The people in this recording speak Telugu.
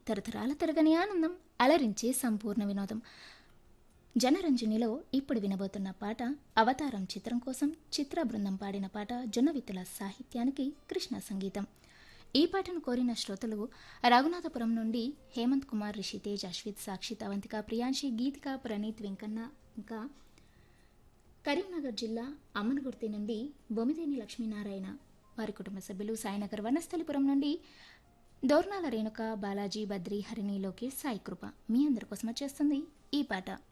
తరతరాల తరగని ఆనందం అలరించే సంపూర్ణ వినోదం జనరంజనిలో ఇప్పుడు వినబోతున్న పాట అవతారం చిత్రం కోసం చిత్ర బృందం పాడిన పాట జొన్నవిత్తుల సాహిత్యానికి కృష్ణ సంగీతం ఈ పాటను కోరిన శ్రోతలు రఘునాథపురం నుండి హేమంత్ కుమార్ రిషితేజ్ అశ్విత్ సాక్షిత్ అవంతిక ప్రియాంశి గీతిక ప్రణీత్ వెంకన్న ఇంకా కరీంనగర్ జిల్లా అమ్మనగుర్తి నుండి బొమిదేని లక్ష్మీనారాయణ వారి కుటుంబ సభ్యులు సాయినగర్ వనస్థలిపురం నుండి దోర్నాల రేణుక బాలాజీ బద్రి హరిణి లోకేష్ సాయి కృప మీ అందరి కోసం వచ్చేస్తుంది ఈ పాట